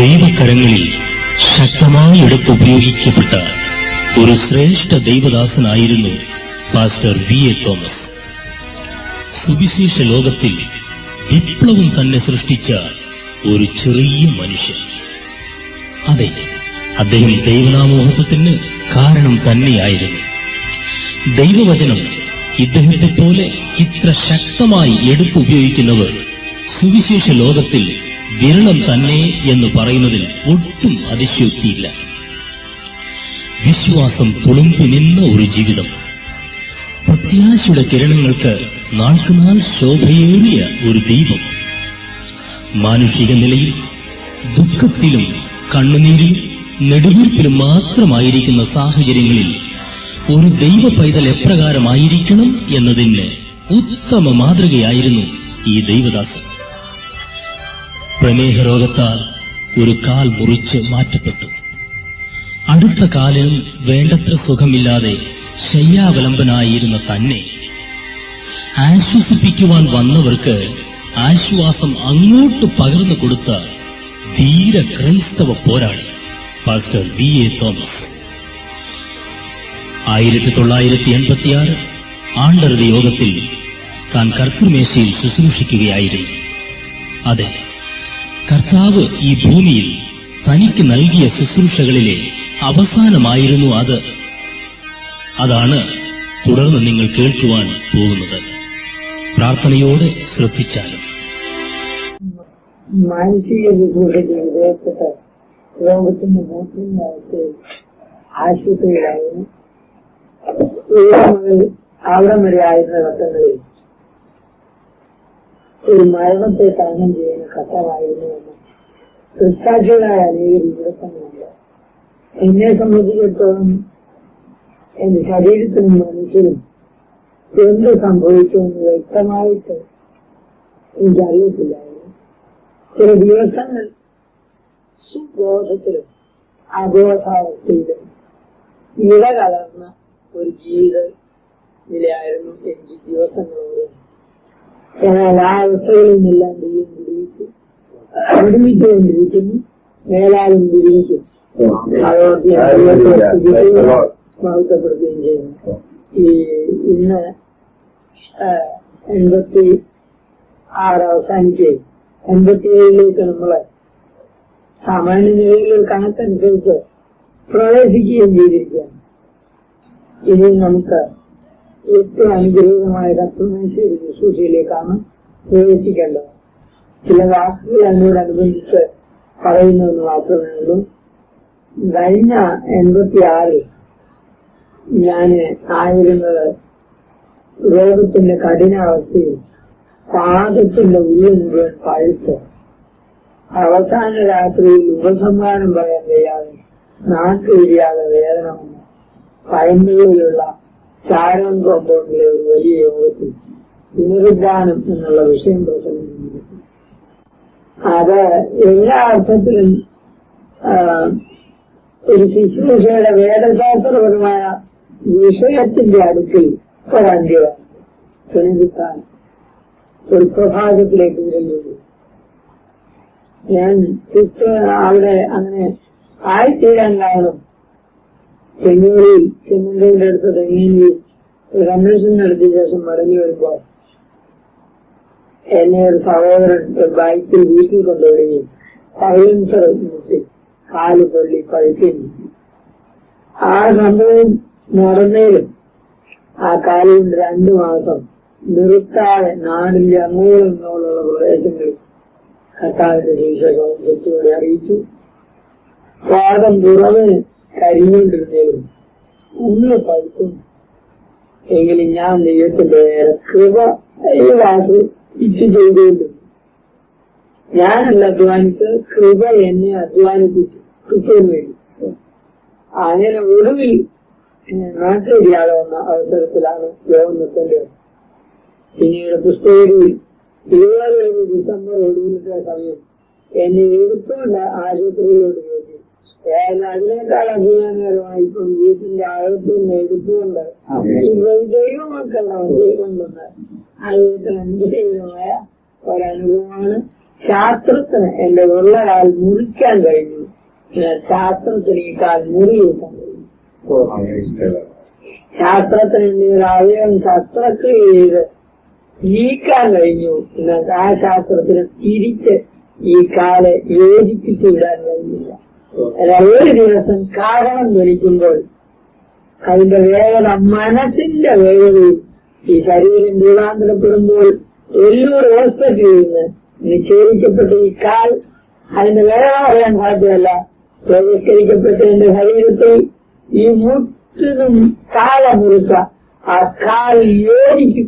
ദൈവകരങ്ങളിൽ ശക്തമായി എടുത്തുപയോഗിക്കപ്പെട്ട ഒരു ശ്രേഷ്ഠ ദൈവദാസനായിരുന്നു പാസ്റ്റർ വി എ തോമസ് സുവിശേഷ ലോകത്തിൽ വിപ്ലവം തന്നെ സൃഷ്ടിച്ച ഒരു ചെറിയ മനുഷ്യൻ അതെ അദ്ദേഹം ദൈവനാമോഹത്വത്തിന് കാരണം തന്നെയായിരുന്നു ദൈവവചനം ഇദ്ദേഹത്തെ പോലെ ഇത്ര ശക്തമായി എടുത്തുപയോഗിക്കുന്നവർ സുവിശേഷ ലോകത്തിൽ വിരളം തന്നെ എന്ന് പറയുന്നതിൽ ഒട്ടും അതിശയോക്തിയില്ല വിശ്വാസം തുളുമ്പി നിന്ന ഒരു ജീവിതം പ്രത്യാശയുടെ കിരണങ്ങൾക്ക് നാൾക്കുനാൾ ശോഭയേറിയ ഒരു ദൈവം മാനുഷിക നിലയിൽ ദുഃഖത്തിലും കണ്ണുനീരിലും നെടുവീർപ്പിലും മാത്രമായിരിക്കുന്ന സാഹചര്യങ്ങളിൽ ഒരു ദൈവ പൈതൽ എപ്രകാരമായിരിക്കണം എന്നതിന് ഉത്തമ മാതൃകയായിരുന്നു ഈ ദൈവദാസൻ പ്രമേഹ രോഗത്താൽ ഒരു കാൽ മുറിച്ച് മാറ്റപ്പെട്ടു അടുത്ത കാലം വേണ്ടത്ര സുഖമില്ലാതെ ശയ്യാവലംബനായിരുന്ന തന്നെ ആശ്വസിപ്പിക്കുവാൻ വന്നവർക്ക് ആശ്വാസം അങ്ങോട്ട് പകർന്നു കൊടുത്ത ധീര ക്രൈസ്തവ പോരാളി പാസ്റ്റർ വി എ തോമസ് ആയിരത്തി തൊള്ളായിരത്തി എൺപത്തിയാറ് ആണ്ടറുടെ യോഗത്തിൽ താൻ കർത്തൃമേശയിൽ ശുശ്രൂഷിക്കുകയായിരുന്നു അതെ കർത്താവ് ഈ ഭൂമിയിൽ തനിക്ക് നൽകിയ ശുശ്രൂഷകളിലെ അവസാനമായിരുന്നു അത് അതാണ് തുടർന്ന് നിങ്ങൾ കേൾക്കുവാൻ പോകുന്നത് പ്രാർത്ഥനയോടെ ശ്രദ്ധിച്ചാലും മാനസിക ബുദ്ധിമുട്ട് വിധേയപ്പെട്ട് രോഗത്തിന്റെ മൂത്രങ്ങളായിട്ട് ആശുപത്രിയിലായിരുന്നു ഇവിടെ മുതൽ അവിടെ വരെ ആയിരുന്ന ഘട്ടങ്ങളിൽ ഒരു മരണത്തെ താങ്ങം ചെയ്യുന്ന ഘട്ടമായിരുന്നു എന്ന് ദൃക്സാക്ഷികളായ അനേകം ഇവിടെ തന്നെയുണ്ട് എന്നെ സംബന്ധിച്ചിടത്തോളം എന്റെ ശരീരത്തിനും മനസ്സിനും എന്ത് സംഭവിച്ചു എന്ന് വ്യക്തമായിട്ട് എനിക്കറിയത്തില്ലായിരുന്നു ചില ദിവസങ്ങൾ സുബോധത്തിലും അബോധാവസ്ഥയിലും ഇടകലർന്ന ഒരു ജീവിത നിലയായിരുന്നു എനിക്ക് ദിവസങ്ങളോട് എന്നാൽ ആ അവസ്ഥകളിൽ നിന്നെല്ലാം ദൈവം വിടുവിച്ചു വിടുവിച്ചുകൊണ്ടിരിക്കുന്നു മേലാലും വിടുവിക്കും അതുകൊണ്ട് ഞാൻ ദൈവത്തെ സ്തുതിക്കുകയും മഹത്വപ്പെടുത്തുകയും ചെയ്യുന്നു ഈ ഇന്ന് ആ, എൺപത്തി ആറ് അവസാനിക്കുകയും എൺപത്തിയേഴിലേക്ക് നമ്മള് സാമാന്യ നിലയിൽ ഒരു കണക്കനുസരിച്ച് പ്രവേശിക്കുകയും ചെയ്തിരിക്കുകയാണ് ഇനി നമുക്ക് ഏറ്റവും അനുഗ്രഹീതമായ കർത്തമേശ്വരി ശുശ്രൂഷയിലേക്കാണ് പ്രവേശിക്കേണ്ടത് ചില വാക്കുകൾ അതിനോടനുബന്ധിച്ച് പറയുന്നതെന്ന് മാത്രമേ ഉള്ളൂ കഴിഞ്ഞ എൺപത്തിയാറിൽ ഞാന് ആയിരുന്നത് രോഗത്തിന്റെ കഠിനാവസ്ഥയിൽ പാദത്തിന്റെ ഉള്ളിൽ മുഴുവൻ പഴുത്ത് അവസാന രാത്രിയിൽ ഉപസംഹാരം പറയാൻ കഴിയാതെ നാട്ടുപിരിയാതെ വേദന വന്നു പഴമ്പുകളിലുള്ള ചാരം കോമ്പൗണ്ടിലെ ഒരു വലിയ യോഗത്തിൽ പുനരുദ്ധാനം എന്നുള്ള വിഷയം പ്രസംഗിക്കുന്നു അത് എല്ലാ അർത്ഥത്തിലും ആ, ഒരു ശുശ്രൂഷയുടെ വേദശാസ്ത്രപരമായ വിഷയത്തിന്റെ അടുക്കിൽ ഒരന്ത്യമാണ് പുനരുദ്ധാനം ഒരു പ്രഭാതത്തിലേക്ക് വിരലുള്ളൂ ഞാൻ തിരിച്ച് അവിടെ അങ്ങനെ ആയിത്തീരാൻ കാരണം ചെങ്ങന്നൂരിൽ ചെങ്ങന്നൂരിന്റെ അടുത്ത് തെങ്ങേരി ഒരു കൺവെൻഷൻ നടത്തിയ ശേഷം മടങ്ങി വരുമ്പോ എന്നെ ഒരു സഹോദരൻ ഒരു ബൈക്കിൽ വീട്ടിൽ കൊണ്ടുവരികയും സൈലൻസർ മുട്ടി കാല് പൊള്ളി പഴുക്കുകയും ചെയ്തു. ആ സംഭവം നടന്നേലും ആ കാലം കൊണ്ട് രണ്ടു മാസം നിർത്താതെ നാടിന്റെ അങ്ങോളം ഇങ്ങോളമുള്ള പ്രദേശങ്ങളിൽ കർത്താവിന്റെ ശീർഷകവും വ്യക്തികളെ അറിയിച്ചു പാദം പുറമെ കരിഞ്ഞുകൊണ്ടിരുന്നേലും ഉള്ളിൽ പഴുക്കും എങ്കിലും ഞാൻ ദൈവത്തിന്റെ നേരെ കൃപ ഈ വാക്ക് ഇച്ച് ചെയ്തുകൊണ്ടിരുന്നു ഞാനല്ല അധ്വാനിച്ച് കൃപ എന്നെ അധ്വാനിപ്പിച്ചു കിട്ടുവാൻ വേണ്ടി അങ്ങനെ ഒടുവിൽ നാട്ടിലിയാതെ വന്ന അവസരത്തിലാണ് യോഗം നിർത്തേണ്ടത് പിന്നീട് പുസ്തകരിൽ ഇരുപത് ഡിസംബർ ഒടുവിലത്തെ സമയം എന്നെ എടുത്തുകൊണ്ട് ആശുപത്രിയിലോട്ട് ചോദിച്ചു ഏതായാലും അതിനേക്കാൾ അഭിമാനകരമായി ഇപ്പം വീട്ടിന്റെ അകത്തുനിന്ന് എടുത്തുകൊണ്ട് ഇപ്പൊ ദൈവമക്കളുടെ ദൈവം കൊണ്ട് ആ വീട്ടിൽ അനുഗ്രഹീതമായ ഒരനുഭവമാണ് ശാസ്ത്രത്തിന് എന്റെ ഉള്ളകാൽ മുറിക്കാൻ കഴിഞ്ഞു എന്നാൽ ശാസ്ത്രത്തിന് ഈ കാൽ മുറി കിട്ടാൻ കഴിഞ്ഞു ശാസ്ത്രത്തിന് എന്റെ ഒരു അവയവം ശസ്ത്രക്രിയ ചെയ്ത് നീക്കാൻ കഴിഞ്ഞു എന്നാൽ ആ ശാസ്ത്രത്തിന് തിരിച്ച് ഈ കാലെ യോജിപ്പിച്ചു വിടാൻ കഴിഞ്ഞില്ല എന്നാൽ ഒരു ദിവസം കാരണം ധരിക്കുമ്പോൾ അതിന്റെ വേഗത മനസ്സിന്റെ വേഗതയിൽ ഈ ശരീരം രൂപാന്തരപ്പെടുമ്പോൾ എല്ലൂർ ഹോസ്പിറ്റലിൽ നിന്ന് നിഷേധിക്കപ്പെട്ട ഈ കാൽ അതിന്റെ വേഗത പറയാൻ സാധ്യമല്ല ബഹിഷ്കരിക്കപ്പെട്ട എന്റെ ശരീരത്തിൽ ഈ മുറ്റിനും കാലമുറുക്ക ആ കാൽ യോജിക്കും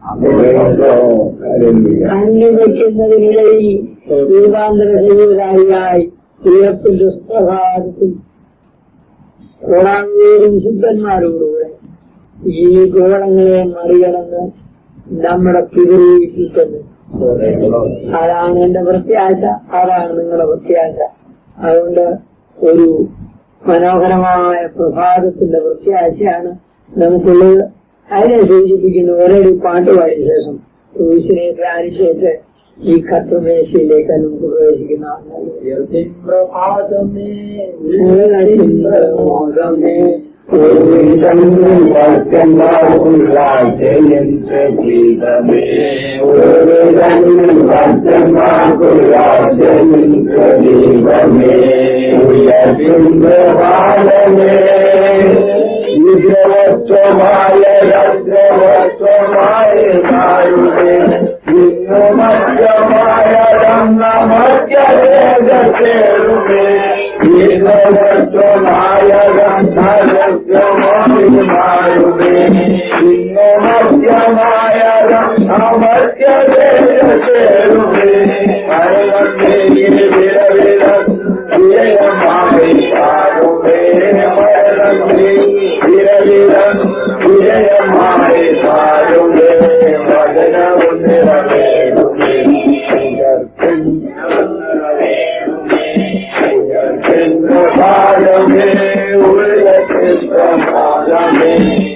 കണ്ണു വയ്ക്കുന്നതിനിടയിൽ രൂപാന്തര ശരീരമായി ഉയർപ്പിന്റെ സ്വഭാവത്തിൽ കോടാനൂറും ശുദ്ധന്മാരോടുകൂടെ ഈ ഗോളങ്ങളെ മറികടന്ന് നമ്മുടെ പിതൃവീട്ടിൽ അതാണ് എന്റെ പ്രത്യാശ അതാണ് നിങ്ങളുടെ പ്രത്യാശ അതുകൊണ്ട് ഒരു മനോഹരമായ പ്രഭാതത്തിന്റെ പ്രത്യാശയാണ് നമുക്കുള്ളത് അതിനെ സൂചിപ്പിക്കുന്ന ഒരടി പാട്ട് പാടിയ ശേഷം ക്രൂശിനെ ധ്യാനിച്ചിട്ട് ഈ കത്തുമേശയിലേക്ക് നമുക്ക് പ്രവേശിക്കുന്ന പ്രഭാതമേ പ്രമോദമേ വിഗ്രഹത്വമായ രദ്രവത്വമായ മധ്യമായ രംഗമധ്യവേദത്തേറുമേ വിഗ്രഹത്വമായ രംഗമധ്യമായുമേ ഇന്നു മധ്യമായ രംഗമധ്യവേദത്തേറുമേ മരണമേ വിരവില വിജയമായി പാടുമേ മരണമേ വിരവിലം വിജയമായി പാടുമേ വചനവും നിറവേറുമേ പാടമേ ഉള്ളത്തിൽ പ്രമാദമേ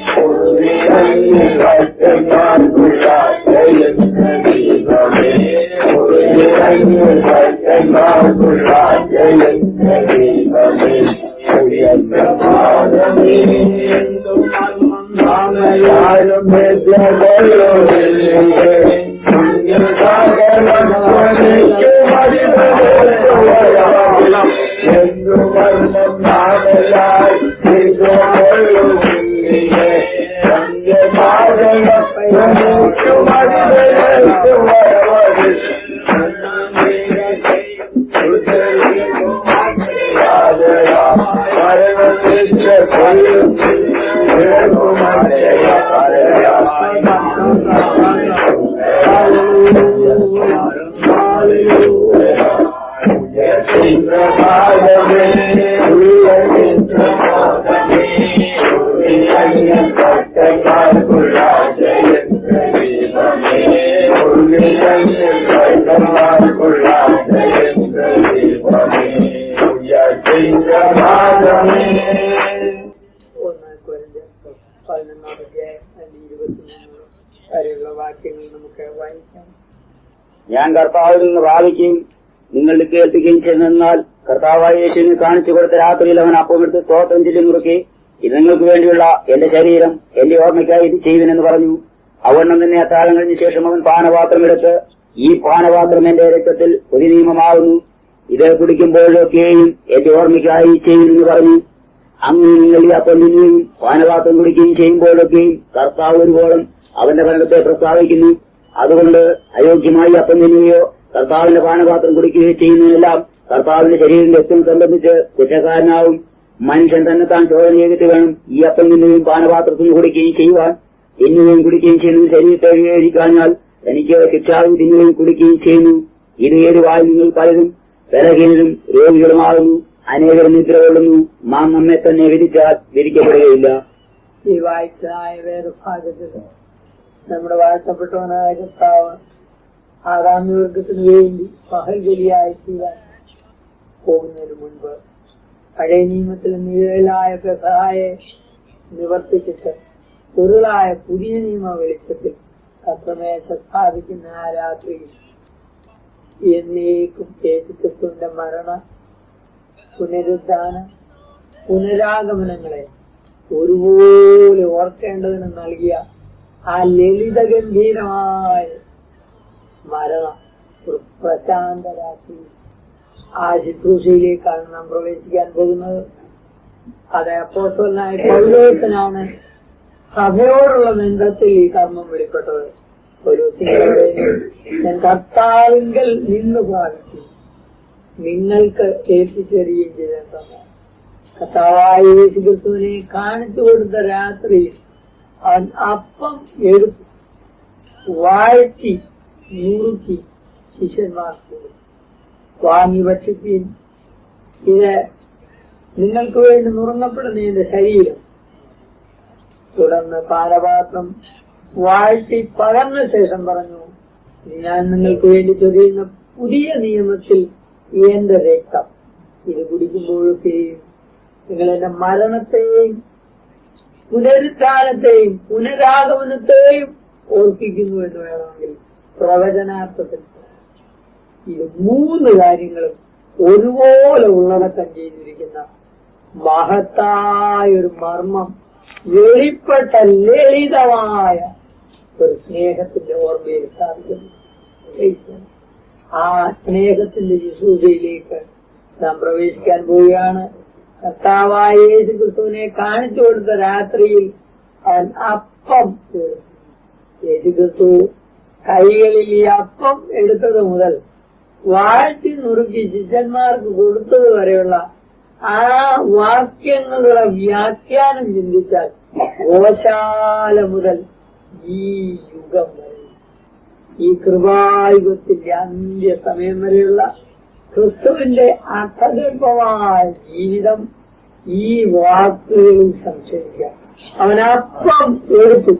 എന്തു മർമ്മം നാമലായി ഒന്ന് കുരഞ്ഞ് പതിനൊന്നാം അധ്യായം അല്ലെങ്കിൽ ഇരുപത്തിമൂന്ന് വരെയുള്ള വാക്യങ്ങൾ നമുക്ക് വായിക്കാം ഞാൻ കർത്താവിൽ നിന്ന് ഭാവിക്കുകയും നിങ്ങളുടെ കേൾപ്പിക്കുകയും ചെയ്യുന്നതിനാൽ കർത്താവായ യേശുവിനെ കാണിച്ചു കൊടുത്ത രാത്രിയിൽ അവൻ അപ്പമെടുത്ത് സ്തോത്രം ചൊല്ലി നുറുക്കി ഇത് നിങ്ങൾക്ക് വേണ്ടിയുള്ള എന്റെ ശരീരം എന്റെ ഓർമ്മയ്ക്കായി ഇത് ചെയ്യുവിനെന്ന് പറഞ്ഞു അവണ്ണം തന്നെ അത്താഴം കഴിഞ്ഞ ശേഷം അവൻ പാനപാത്രം എടുത്ത് ഈ പാനപാത്രം എന്റെ രക്തത്തിൽ ഒരു നിയമമാകുന്നു ഇത് കുടിക്കുമ്പോഴൊക്കെയും എന്റെ ഓർമ്മയ്ക്കായി ചെയ്യുമെന്ന് പറഞ്ഞു അങ്ങനെ നിങ്ങൾ ഈ അപ്പം തിന്നുകയും പാനപാത്രം കുടിക്കുകയും ചെയ്യുമ്പോഴൊക്കെയും കർത്താവ് ഒരുപോളും അവന്റെ ഭരണത്തെ പ്രസ്താവിക്കുന്നു അതുകൊണ്ട് അയോഗ്യമായി അപ്പം തിന്നുകയോ കർത്താവിന്റെ പാനപാത്രം കുടിക്കുകയോ ചെയ്യുന്നതെല്ലാം കർത്താവിന്റെ ശരീരം രക്തം സംബന്ധിച്ച് കുറ്റക്കാരനാവും മനുഷ്യൻ തന്നെ താൻ ചോദന ചെയ്തിട്ട് വേണം ഈ അപ്പം തിന്നുകയും പാനപാത്രത്തിന് കുടിക്കുകയും ചെയ്യുവാൻ തിന്നുകയും കുടിക്കുകയും ചെയ്യുന്നത് ശരീരത്തെ വിവേചിക്കാഞ്ഞാൽ എനിക്ക് ശിക്ഷാവും തിന്നുകയും കുടിക്കുകയും ചെയ്യുന്നു ഇത് ഏത് വായിൽ നിങ്ങൾ പലരും ബലഹീനരും രോഗികളുമാകുന്നു അനേകരും നിദ്ര കൊള്ളുന്നു നാം നമ്മെ തന്നെ വിധിച്ചാൽ വിധിക്കപ്പെടുകയില്ല ഈ വായിച്ചതായ വേദഭാഗത്തിൽ നമ്മുടെ വാഴ്ത്തപ്പെട്ടവനായ കർത്താവ് ആകാമ്യവർഗത്തിന് വേണ്ടി പഹൽ ബലിയായി ചെയ്യാൻ പോകുന്നതിന് മുൻപ് പഴയ നിയമത്തിൽ നിഴലായ പെസഹായെ നിവർത്തിച്ചിട്ട് പൊരുളായ പുതിയ നിയമ വെളിച്ചത്തിൽ കത്രമേശ സ്ഥാപിക്കുന്ന ആ രാത്രിയിൽ എന്നേക്കും യേശുക്രിസ്തുവിന്റെ മരണ പുനരുദ്ധാന പുനരാഗമനങ്ങളെ ഒരുപോലെ ഓർക്കേണ്ടതിന് നൽകിയ ആ ലളിത ഗംഭീരമായ മരണം ഒരു പ്രശാന്തരാക്കി ആ ശുശ്രൂഷയിലേക്കാണ് നാം പ്രവേശിക്കാൻ പോകുന്നത് അത് അപ്പോസ്തലനായ പൗലോസനാണ് സഭയോടുള്ള ബന്ധത്തിൽ ഈ കർമ്മം വെളിപ്പെട്ടത് ഒരു ഞാൻ കർത്താവിങ്കൽ നിന്ന് പ്രാപിച്ചു നിങ്ങൾക്ക് ഏൽപ്പിച്ചെറിയുകയും ചെയ്തിട്ടുണ്ട് കർത്താവായ യേശു ക്രിസ്തുവിനെ കാണിച്ചു കൊടുത്ത രാത്രിയിൽ അവൻ അപ്പം എടുത്തു വാഴ്ത്തി നുറുക്കി ശിഷ്യന്മാർക്ക് കൊടുത്തു. വാങ്ങി ഭക്ഷിപ്പീൻ ഇത് നിങ്ങൾക്ക് വേണ്ടി നുറുങ്ങപ്പെടുന്ന എന്റെ ശരീരം തുടർന്ന് പാനപാത്രം വാഴ്ത്തി പകർന്ന ശേഷം പറഞ്ഞു "ഇത് ഞാൻ നിങ്ങൾക്ക് വേണ്ടി ചൊരിയുന്ന പുതിയ നിയമത്തിൽ എന്റെ രക്തം ഇത് കുടിക്കുമ്പോഴൊക്കെയും നിങ്ങൾ എന്റെ മരണത്തെയും പുനരുദ്ധാനത്തെയും പുനരാഗമനത്തെയും ഓർപ്പിക്കുന്നു എന്ന് വേണമെങ്കിൽ പ്രവചനാർത്ഥത്തിൽ പറയാം. ഇത് മൂന്ന് കാര്യങ്ങളും ഒരുപോലെ ഉള്ളടക്കം ചെയ്തിരിക്കുന്ന മഹത്തായ ഒരു മർമ്മം വെളിപ്പെട്ട ലളിതമായ ഒരു സ്നേഹത്തിന്റെ ഓർമ്മയിൽ സ്ഥാപിക്കുന്നു ആ സ്നേഹത്തിന്റെ ശുശ്രൂഷയിലേക്ക് നാം പ്രവേശിക്കാൻ പോവുകയാണ് കർത്താവായ യേശു ക്രിസ്തുവിനെ കാണിച്ചു കൊടുത്ത രാത്രിയിൽ അവൻ അപ്പം തീർന്നു. യേശു ക്രിസ്തു കൈകളിൽ ഈ അപ്പം എടുത്തത് മുതൽ വാഴ്ത്തി നുറുക്കി ശിഷ്യന്മാർക്ക് കൊടുത്തത് വരെയുള്ള ആ വാക്യങ്ങളുടെ വ്യാഖ്യാനം ചിന്തിച്ചാൽ ഗോശാല മുതൽ ഈ യുഗം വരെ ഈ കൃപായുഗത്തിന്റെ അന്ത്യ സമയം വരെയുള്ള ക്രിസ്തുവിന്റെ അർത്ഥഗർഭമായ ജീവിതം ഈ വാക്കുകളിൽ സംശയിക്കാം അവനപ്പം എടുത്തു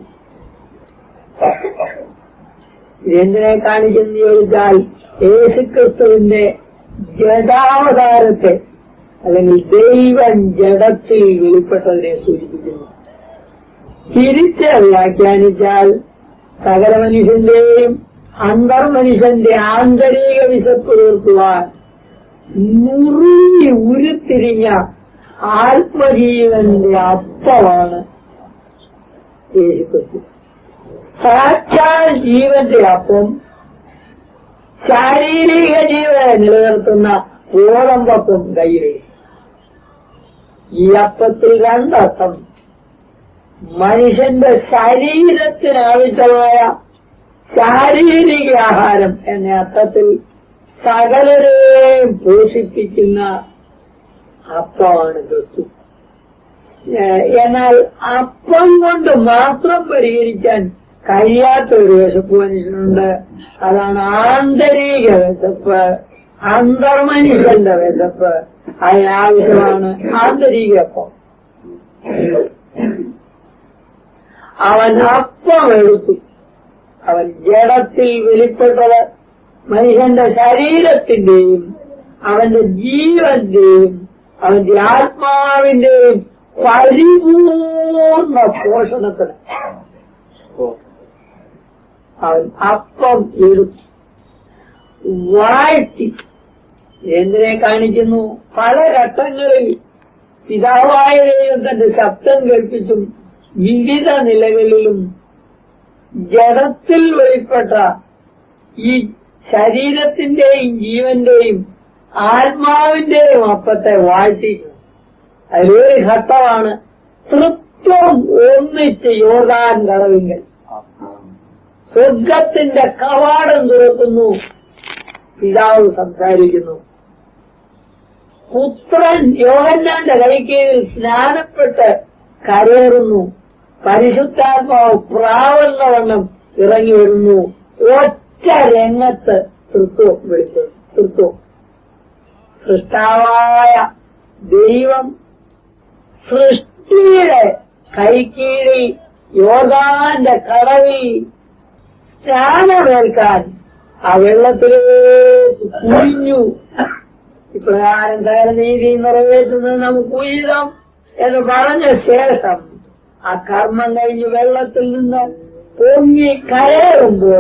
ഇതെന്തിനെ കാണിക്കുന്നു ചോദിച്ചാൽ യേശുക്രിസ്തുവിന്റെ ജഡാവതാരത്തെ അല്ലെങ്കിൽ ദൈവം ജഡത്തിൽ വെളിപ്പെട്ടതിനെ സൂചിപ്പിക്കുന്നു തിരിച്ച് വ്യാഖ്യാനിച്ചാൽ സകല മനുഷ്യന്റെയും അന്തർമനുഷ്യന്റെ ആന്തരിക വിശപ്പ് തീർക്കുവാൻ മുറുകി ഉരുത്തിരിഞ്ഞ ആത്മജീവന്റെ അപ്പമാണ് യേശുക്രിസ്തു സാക്ഷാൽ ജീവന്റെ അപ്പം ശാരീരിക ജീവനെ നിലനിർത്തുന്ന ഗോതമ്പപ്പം കയ്യിലെ ഈ അപ്പത്തിൽ രണ്ടർത്ഥം മനുഷ്യന്റെ ശരീരത്തിന് ആവശ്യമായ ശാരീരിക ആഹാരം എന്ന അർത്ഥത്തിൽ സകലരെയും പോഷിപ്പിക്കുന്ന അപ്പമാണ് ക്രിസ്തു ഏഹ് എന്നാൽ അപ്പം കൊണ്ട് മാത്രം പരിഹരിക്കാൻ കഴിയാത്ത ഒരു വിശപ്പ് മനുഷ്യനുണ്ട് അതാണ് ആന്തരിക വിശപ്പ് അന്തർമനുഷ്യന്റെ വിശപ്പ് അതിനാവശ്യമാണ് ആന്തരിക അപ്പം അവൻ അപ്പം എടുത്തു അവൻ ജഡത്തിൽ വെളിപ്പെട്ടത് മനുഷ്യന്റെ ശരീരത്തിന്റെയും അവന്റെ ജീവന്റെയും അവന്റെ ആത്മാവിന്റെയും പരിപൂർണ പോഷണത്തിന് അവൻ അപ്പം എടുത്തു വാഴ്ത്തി എന്തിനെ കാണിക്കുന്നു പല ഘട്ടങ്ങളിൽ പിതാവായ ദൈവം തന്റെ ശബ്ദം കേൾപ്പിച്ചും വിവിധ നിലകളിലും ജഡത്തിൽ വെളിപ്പെട്ട ഈ ശരീരത്തിന്റെയും ജീവന്റെയും ആത്മാവിന്റെയും അപ്പത്തെ വാഴ്ത്തിക്കുന്നു അതിലൊരു ഘട്ടമാണ് തൃത്വം ഒന്നിച്ച് യോർദാൻ കടവിങ്കൽ സ്വർഗത്തിന്റെ കവാടം തുറക്കുന്നു പിതാവ് സംസാരിക്കുന്നു പുത്രൻ യോഹന്നാന്റെ കൈക്കീഴിൽ സ്നാനപ്പെട്ട് കരേറുന്നു പരിശുദ്ധാത്മാവ് പ്രാവുന്നവണ്ണം ഇറങ്ങി വരുന്നു ഒറ്റ രംഗത്ത് തൃത്വം വെളിപ്പെടും തൃത്വം സൃഷ്ടാവായ ദൈവം സൃഷ്ടിയുടെ കൈക്കീഴിൽ യോഗാന്റെ കടവിൽ സ്നാനമേൽക്കാൻ ആ വെള്ളത്തിലേക്ക് കുഴിഞ്ഞു ഇപ്രകാരം കയറനീതി നിറവേറ്റുന്നത് നമുക്ക് ഉയരാം എന്ന് പറഞ്ഞ ശേഷം ആ കർമ്മം കഴിഞ്ഞ് വെള്ളത്തിൽ നിന്ന് പൊങ്ങി കയറുമ്പോൾ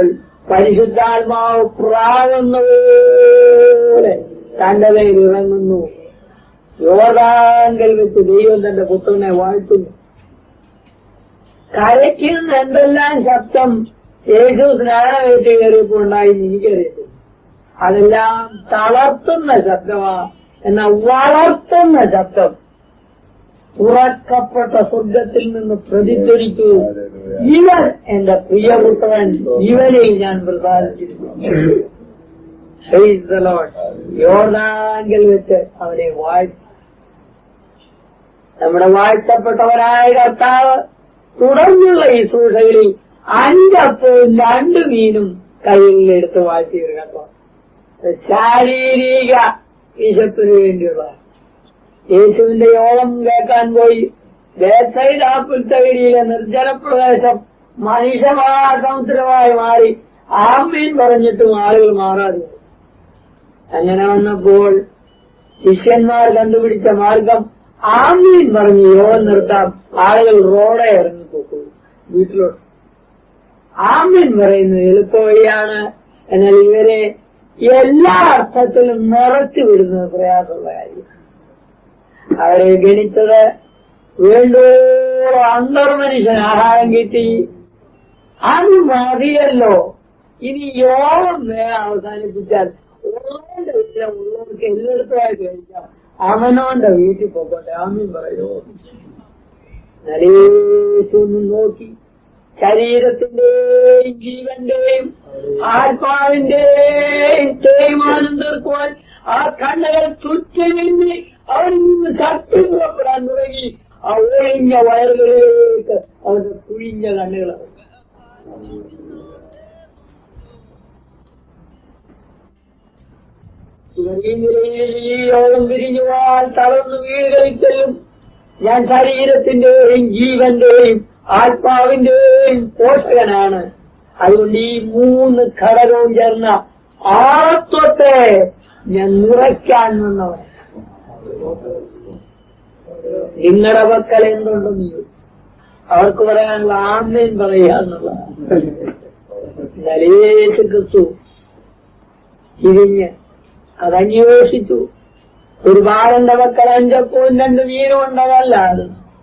പരിശുദ്ധാത്മാവ് പ്രാവുന്നപോലെ തന്റെ മേൽ ഇറങ്ങുന്നു യോർദാങ്കൽ വെച്ച് ദൈവം തന്റെ പുത്രനെ വാഴ്ത്തുന്നു കരയ്ക്ക് നിന്ന് എന്തെല്ലാം ശബ്ദം യേശു സ്നാനമേറ്റ് കയറിയപ്പോൾ ഉണ്ടായി എനിക്കറിയത്തില്ല അതെല്ലാം തളർത്തുന്ന ശബ്ദമാ എന്നാൽ വളർത്തുന്ന ശബ്ദം തുറക്കപ്പെട്ട സ്വർഗത്തിൽ നിന്ന് പ്രതിധ്വനിക്കൂ ഇവൻ എന്റെ പ്രിയപുത്രൻ ഇവനെയും ഞാൻ പ്രസാദിച്ചിരുന്നു Praise the Lord. യോർദാങ്കിൽ വെച്ച് അവനെ വാഴ്ത്തി നമ്മുടെ വാഴ്ത്തപ്പെട്ടവരായ കർത്താവ് തുടർന്നുള്ള ഈ സൂക്ഷകളിൽ അഞ്ചപ്പവും രണ്ടു മീനും കയ്യിൽ എടുത്ത് വാഴ്ത്തിയത് കേട്ടോ ശാരീരിക വിശപ്പിന് വേണ്ടിയുള്ള യേശുവിന്റെ യോഗം കേൾക്കാൻ പോയി വേസൈലാപ്പുൽത്തകരിയിലെ നിർജ്ജന പ്രദേശം മനുഷ്യമാസമുദ്രമായി മാറി ആമീൻ പറഞ്ഞിട്ടും ആളുകൾ മാറാതെ പോയി. അങ്ങനെ വന്നപ്പോൾ ശിഷ്യന്മാർ കണ്ടുപിടിച്ച മാർഗം ആമീൻ പറഞ്ഞ് യോഗം നിർത്താം ആളുകൾ റോഡെ ഇറങ്ങിപ്പോക്കും വീട്ടിലോട്ട് ആമീൻ പറയുന്നത് എളുപ്പ വഴിയാണ് എന്നാൽ ഇവരെ എല്ലാ അർത്ഥത്തിലും നിറച്ചു വിടുന്നത് പ്രയാസമുള്ള കാര്യം അവരെ ഗണിച്ചത് വേണ്ടോളം അന്തർമനുഷ്യൻ ആഹാരം കിട്ടി അത് മതിയല്ലോ ഇനി യോഗം വേഗം അവസാനിപ്പിച്ചാൽ ഉള്ളവന്റെ വീട്ടിലെ ഉള്ളവർക്ക് എല്ലായിടത്തുമായിട്ട് കഴിക്കാം അവനവന്റെ വീട്ടിൽ പോകട്ടെ ആമീൻ പറയോ നരേശൊന്നും നോക്കി ശരീരത്തിന്റെയും ജീവന്റെയും ആത്മാവിന്റെയും തേയ്മാനം തീർക്കുവാൻ ആ കണ്ണുകൾ ചുറ്റിനിന്ന് അവരിൽ നിന്ന് ശക്തി പുറപ്പെടാൻ തുടങ്ങി ആ ഒഴിഞ്ഞ വയറുകളിലേക്ക് അവരുടെ കുഴിഞ്ഞ കണ്ണുകൾ ഈ യോഗം പിരിഞ്ഞുവാൻ തളർന്നു വീടുകളിൽ ചെല്ലും ഞാൻ ശരീരത്തിന്റെയും ജീവന്റെയും ആത്മാവിന്റെയും പോഷകനാണ് അതുകൊണ്ട് ഈ മൂന്ന് ഘടകവും ചേർന്ന ആത്വത്തെ ഞാൻ നിറയ്ക്കാൻ വന്നവൻ നിങ്ങളുടെ പക്കൽ എന്തുണ്ടെന്ന് ചോദിച്ചു അവർക്ക് പറയാനുള്ള ആമേൻ പറയുക എന്നുള്ളതാണ് നലേശു ക്രിസ്തു തിരിഞ്ഞ് അതന്വേഷിച്ചു ഒരുപാടെന്റെ മക്കൾ അഞ്ചപ്പവും രണ്ട് മീനും ഉണ്ടതല്ല അത്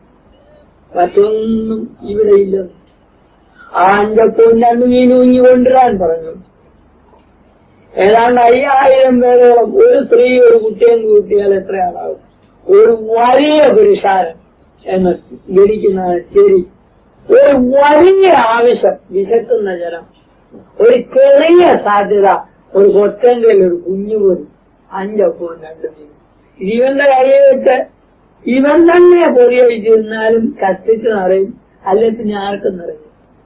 മറ്റൊന്നും ഇവിടെ ഇല്ല ആ അഞ്ചപ്പവും രണ്ട് മീനും ഇങ്ങി കൊണ്ടുവരാൻ പറഞ്ഞു ഏതാണ്ട് അയ്യായിരം പേരോളം ഒരു സ്ത്രീ ഒരു കുട്ടിയും കൂട്ടിയാൽ എത്രയാണാവും ഒരു വലിയ പുരുഷാരൻ എന്ന് ഗണിക്കുന്നതാണ് ശരി ഒരു വലിയ ആവശ്യം വിശക്കുന്ന ജനം ഒരു ചെറിയ സാധ്യത ഒരു കൊച്ചെങ്കിൽ ഒരു കുഞ്ഞു പോലും അഞ്ചപ്പവും രണ്ട് മീനും ജീവന്റെ കാര്യം വെച്ച് ഇവൻ തന്നെ പൊറിയൊഴിച്ചിരുന്നാലും കഷ്ടിച്ച് നിറയും അല്ലെങ്കിൽ പിന്നെ ആർക്കും നിറയും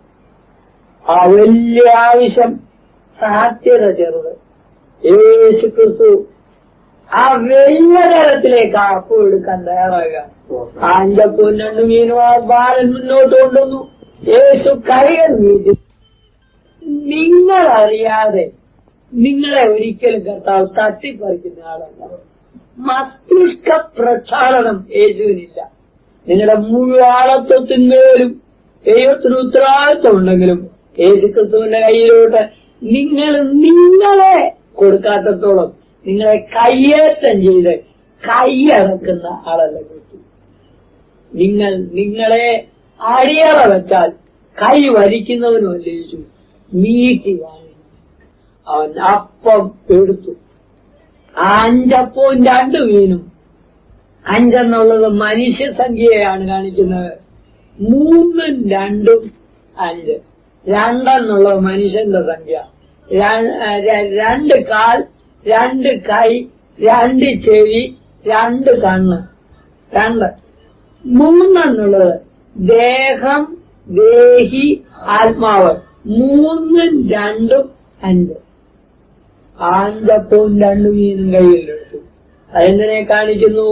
ആ വലിയ ആവശ്യം സാധ്യത ചെറുത് യേശു ക്രിസ്തു ആ വലിയ തരത്തിലേക്ക് ആ അപ്പം എടുക്കാൻ തയ്യാറാകുക ആ അഞ്ചപ്പവും രണ്ടു മീനും ആ ബാലൻ മുന്നോട്ട് കൊണ്ടുവന്നു യേശു കൈകൾ നീട്ടി നിങ്ങൾ അറിയാതെ നിങ്ങളെ ഒരിക്കലും കർത്താവ് തട്ടിപ്പറിക്കുന്ന ആളല്ല മസ്തിഷ്ക പ്രക്ഷാളനം യേശുവിനില്ല നിങ്ങളുടെ മുഴുവാളത്വത്തിന്മേലും ദൈവത്തിന് ഉത്തരവാദിത്വം ഉണ്ടെങ്കിലും യേശു ക്രിസ്തുവിന്റെ കയ്യിലോട്ട് നിങ്ങൾ നിങ്ങളെ കൊടുക്കാത്തത്തോളം നിങ്ങളെ കയ്യേറ്റം ചെയ്ത് കൈയടക്കുന്ന ആളല്ല ക്രിസ്തു നിങ്ങൾ നിങ്ങളെ അടിയറ വെച്ചാൽ കൈ വലിക്കുന്നവനുമല്ല യേശു നീട്ടി വാങ്ങുന്നു അവൻ അപ്പം എടുത്തു ആ അഞ്ചപ്പവും രണ്ട് മീനും അഞ്ചെന്നുള്ളത് മനുഷ്യസംഖ്യയാണ് കാണിക്കുന്നത് മൂന്നും രണ്ടും അഞ്ച് രണ്ടെന്നുള്ളത് മനുഷ്യന്റെ സംഖ്യ ര- ര- രണ്ട് കാൽ രണ്ട് കൈ രണ്ട് ചെവി രണ്ട് കണ്ണ് രണ്ട് മൂന്നെന്നുള്ളത് ദേഹം ദേഹി ആത്മാവ് മൂന്നും രണ്ടും അഞ്ച് അഞ്ചപ്പവും രണ്ടു മീനും കയ്യിലെടുത്തു അതെന്തിനെ കാണിക്കുന്നു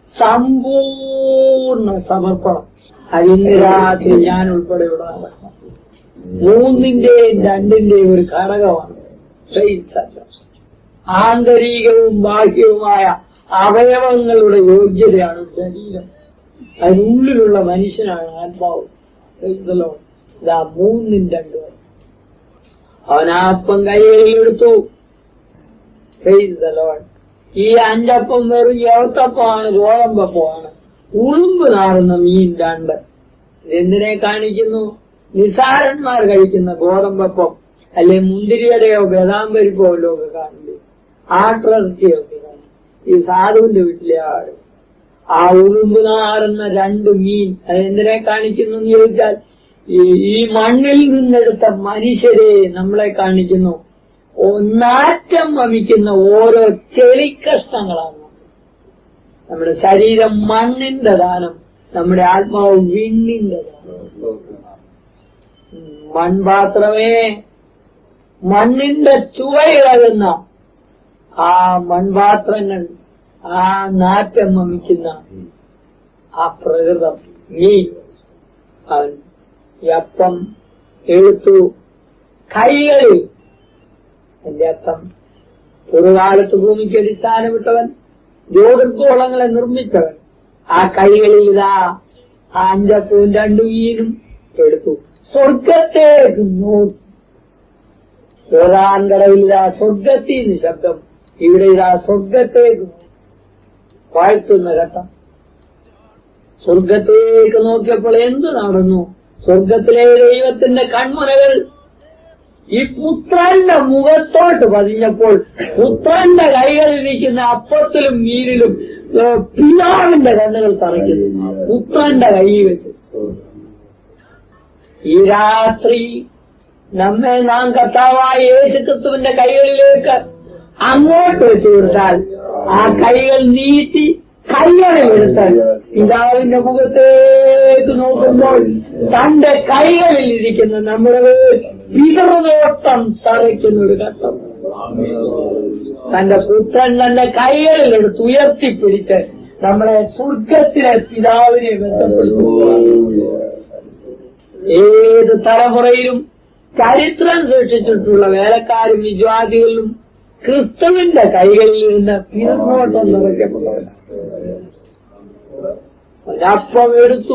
സമ്പൂർണ്ണ സമർപ്പണം അതിന് രാത്രി ഞാൻ ഉൾപ്പെടെയുള്ള നടക്കണം മൂന്നിന്റെയും രണ്ടിന്റെയും ഒരു ഘടകമാണ് Praise the Lord. ആന്തരികവും ബാഹ്യവുമായ അവയവങ്ങളുടെ യോഗ്യതയാണ് ശരീരം അതിനുള്ളിലുള്ള മനുഷ്യനാണ് ആത്മാവ് Praise the Lord. ഇതാ മൂന്നും രണ്ടും അവൻ ആ അപ്പം കൈകളിൽ എടുത്തു Praise the Lord. ഈ അഞ്ചപ്പം വെറും യവത്തപ്പമാണ് ഗോതമ്പപ്പമാണ് ഉളുമ്പ് നാറുന്ന മീൻ രണ്ട് ഇതെന്തിനെ കാണിക്കുന്നു നിസാരന്മാർ കഴിക്കുന്ന ഗോതമ്പപ്പം അല്ലെ മുന്തിരിയുടെയോ ബദാം പരിപ്പോ വല്ലോ ഒക്കെ കാണില്ലേ ആട്ടിറച്ചിയോ ഒക്കെ കാണും ഈ സാധുവിന്റെ വീട്ടിലെ ആട് ആ ഉളുമ്പ് നാറുന്ന രണ്ട് മീൻ അതെന്തിനെ കാണിക്കുന്നു എന്ന് ചോദിച്ചാൽ ഈ ഈ മണ്ണിൽ നിന്നെടുത്ത മനുഷ്യരെ നമ്മളെ കാണിക്കുന്നു ഓ- നാറ്റം വമിക്കുന്ന ഓരോ ചെളിക്കഷ്ണങ്ങളാണ് നമ്മൾ. നമ്മുടെ ശരീരം മണ്ണിന്റെ ദാനം നമ്മുടെ ആത്മാവ് വിണ്ണിന്റെ ദാനം ഉം, മൺപാത്രമേ മണ്ണിന്റെ ചുവയിളകുന്ന ആ മൺപാത്രങ്ങൾ ആ നാറ്റം വമിക്കുന്ന ആ പ്രകൃതം നീ അവൻ ഈ അപ്പം എടുത്തു കൈകളിൽ എന്റെ അർത്ഥം ഒരു കാലത്ത് ഭൂമിക്ക് അടിസ്ഥാനമിട്ടവൻ ജ്യോതിർഗോളങ്ങളെ നിർമ്മിച്ചവൻ ആ കൈകളിൽ ഇതാ ആ അഞ്ചപ്പവും രണ്ടു മീനും എടുത്തു സ്വർഗത്തേക്ക് നോക്കി യോദാൻ കടവിൽ ഇതാ സ്വർഗത്തിൽ നിന്ന് ശബ്ദം ഇവിടെ ഇതാ സ്വർഗത്തേക്ക് നോക്കി. വാഴ്ത്തുന്ന ഘട്ടം സ്വർഗത്തേക്ക് നോക്കിയപ്പോൾ എന്ത് നടന്നു സ്വർഗത്തിലെ ദൈവത്തിന്റെ കൺമുനകൾ ഈ പുത്രന്റെ മുഖത്തോട്ട് പതിഞ്ഞപ്പോൾ പുത്രന്റെ കൈകളിലിരിക്കുന്ന അപ്പത്തിലും മീനിലും ഏ, പിതാവിന്റെ കണ്ണുകൾ തറയ്ക്കുന്നു പുത്രന്റെ കൈ വെച്ച് ഈ രാത്രി നമ്മെ നാം കർത്താവായ യേശുക്രിസ്തുവിന്റെ കൈകളിലേക്ക് അങ്ങോട്ട് വെച്ചു കൊടുത്താൽ ആ കൈകൾ നീട്ടി കൈകളിലെടുത്ത് പിതാവിന്റെ മുഖത്തേക്ക് നോക്കുമ്പോൾ തന്റെ കൈകളിൽ ഇരിക്കുന്ന നമ്മുടെ പിതൃനോട്ടം തറയ്ക്കുന്ന ഒരു ഘട്ടം തന്റെ പുത്രൻ തന്റെ കൈകളിലെടുത്ത് ഉയർത്തിപ്പിടിച്ച് നമ്മളെ സ്വർഗത്തിലെ പിതാവിനെ ബന്ധപ്പെടുത്തുന്നു ഏത് തലമുറയിലും ചരിത്രം സൃഷ്ടിച്ചിട്ടുള്ള വേലക്കാരും വിശ്വാസികളിലും ക്രിസ്തുവിന്റെ കൈകളിൽ ഇരുന്ന് പിറന്നോട്ടം നിറയ്ക്കപ്പെട്ടവൻ ഒരപ്പം എടുത്തു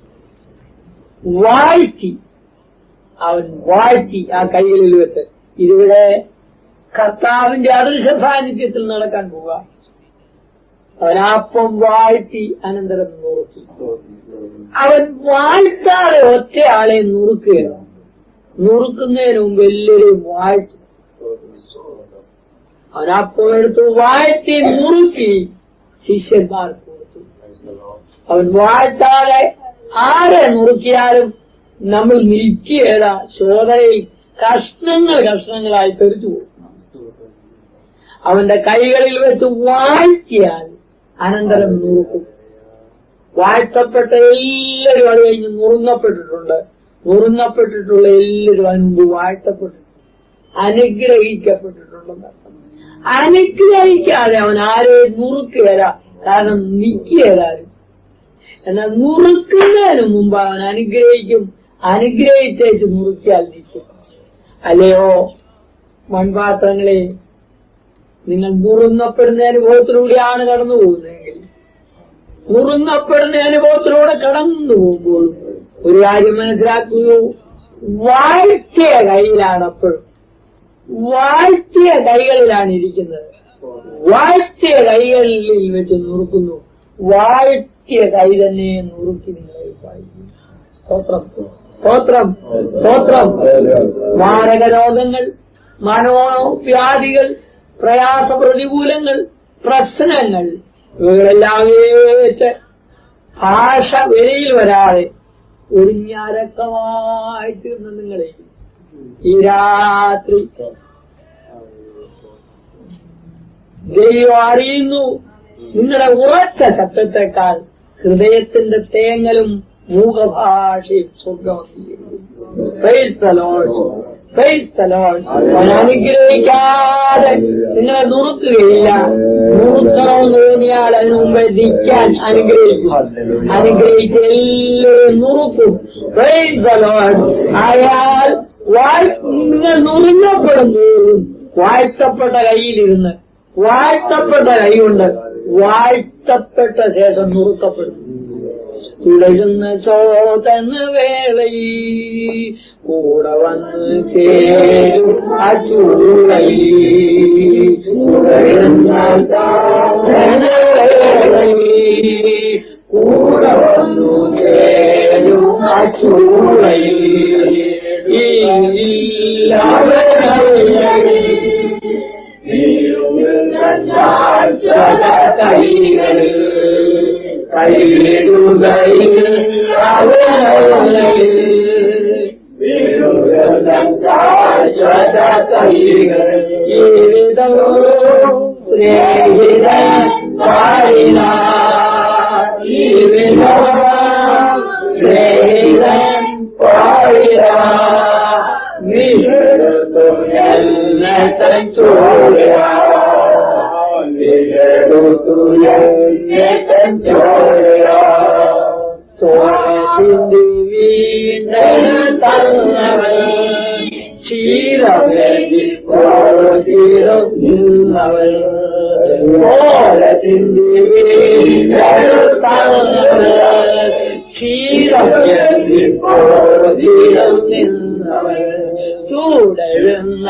വാഴ്ത്തി അവൻ വാഴ്ത്തി ആ കൈകളിൽ വെച്ച് ഇതിവിടെ കർത്താവിന്റെ അദൃശ്യ സാന്നിധ്യത്തിൽ നടക്കാൻ പോവുക അവനപ്പം വാഴ്ത്തി അനന്തരം നുറുക്കി അവൻ വാഴ്ത്താതെ ഒറ്റയാളെ നുറുക്കുകയാണ് നുറുക്കുന്നതിന് മുമ്പ് എല്ലാവരെയും വാഴ്ത്തി അവനപ്പം എടുത്ത് വാഴ്ത്തി നുറുക്കി ശിഷ്യന്മാർക്ക് കൊടുത്തു അവൻ വാഴ്ത്താതെ ആരെ നുറുക്കിയാലും നമ്മൾ നിൽക്കുകയല്ല ശോധനയിൽ കഷ്ണങ്ങൾ കഷ്ണങ്ങളായി തെറിച്ചു പോകും അവന്റെ കൈകളിൽ വെച്ച് വാഴ്ത്തിയാൽ അനന്തരം നുറുക്കും വാഴ്ത്തപ്പെട്ട എല്ലാവരും അത് കഴിഞ്ഞ് നുറുങ്ങപ്പെട്ടിട്ടുണ്ട് നുറുങ്ങപ്പെട്ടിട്ടുള്ള എല്ലാവരും അതിന് മുമ്പ് വാഴ്ത്തപ്പെട്ടിട്ടുണ്ട് അനുഗ്രഹിക്കപ്പെട്ടിട്ടുണ്ടെന്ന് അനുഗ്രഹിക്കാതെ അവൻ ആരെയും നുറുക്കുകയില്ല കാരണം നിൽക്കുകയില്ലാരും എന്നാൽ നുറുക്കുന്നതിന് മുമ്പ് അവൻ അനുഗ്രഹിക്കും അനുഗ്രഹിച്ചേച്ച് നുറുക്കിയാൽ നിൽക്കും അല്ലയോ മൺപാത്രങ്ങളെ നിങ്ങൾ നുറുങ്ങപ്പെടുന്ന അനുഭവത്തിലൂടെയാണ് കടന്നു പോകുന്നതെങ്കിൽ നുറുങ്ങപ്പെടുന്ന അനുഭവത്തിലൂടെ കടന്നു പോകുമ്പോൾ ഒരു കാര്യം മനസ്സിലാക്കൂ വാഴ്ത്തിയ കയ്യിലാണ് അപ്പോഴും വാഴ്ത്തിയ കൈകളിലാണ് ഇരിക്കുന്നത് വാഴ്ത്തിയ കൈകളിൽ വെച്ച് നുറുക്കുന്നു വാഴ്ത്തിയ കൈ തന്നെ നുറുക്കി നിങ്ങളെ വായിക്കുന്നു സ്തോത്രം സ്തോത്രം സ്തോത്രം മാരക രോഗങ്ങൾ മനോവ്യാധികൾ പ്രയാസ പ്രതികൂലങ്ങൾ പ്രശ്നങ്ങൾ ഇവകളെല്ലാം വെച്ച് ഭാഷ വിലയിൽ വരാതെ ഒരിഞ്ഞരക്കമായി തീർന്ന നിങ്ങളെ ഈ രാത്രി ദൈവം അറിയുന്നു നിങ്ങളുടെ ഉറച്ച ശബ്ദത്തെക്കാൾ ഹൃദയത്തിന്റെ തേങ്ങലും മൂകഭാഷയും സ്വർഗം അനുഗ്രഹിക്കാതെ നിങ്ങളെ നുറുക്കുകയില്ല നുറുക്കണമെന്ന് തോന്നിയാൽ അതിനു മുമ്പേ നിൽക്കാൻ അനുഗ്രഹിക്കും അനുഗ്രഹിച്ച് എല്ലാവരും നുറുക്കും Praise the Lord. അയാൾ വാഴ്- നിങ്ങൾ നുറുങ്ങപ്പെടുമ്പോഴും വാഴ്ത്തപ്പെട്ട കയ്യിലിരുന്ന് വാഴ്ത്തപ്പെട്ട കൈകൊണ്ട് വാഴ്ത്തപ്പെട്ട ശേഷം നുറുക്കപ്പെടും തുടരുന്ന ചോതന്ന് വേളയിൽ കൂടെ വന്ന് ചേരും അച്ചൂളയിൽ കൂടെ വന്നു ചേരും അച്ചൂളയിൽ തോഴത്തിന്റെ വീണ്ടും തന്നവൻ ക്ഷീരവേദി തീരം നിന്നവൻ ഓരത്തിന്റെ വീണ്ടും തന്നവൻ ക്ഷീരവേദി തീരം നിന്നവൻ തുടരുന്ന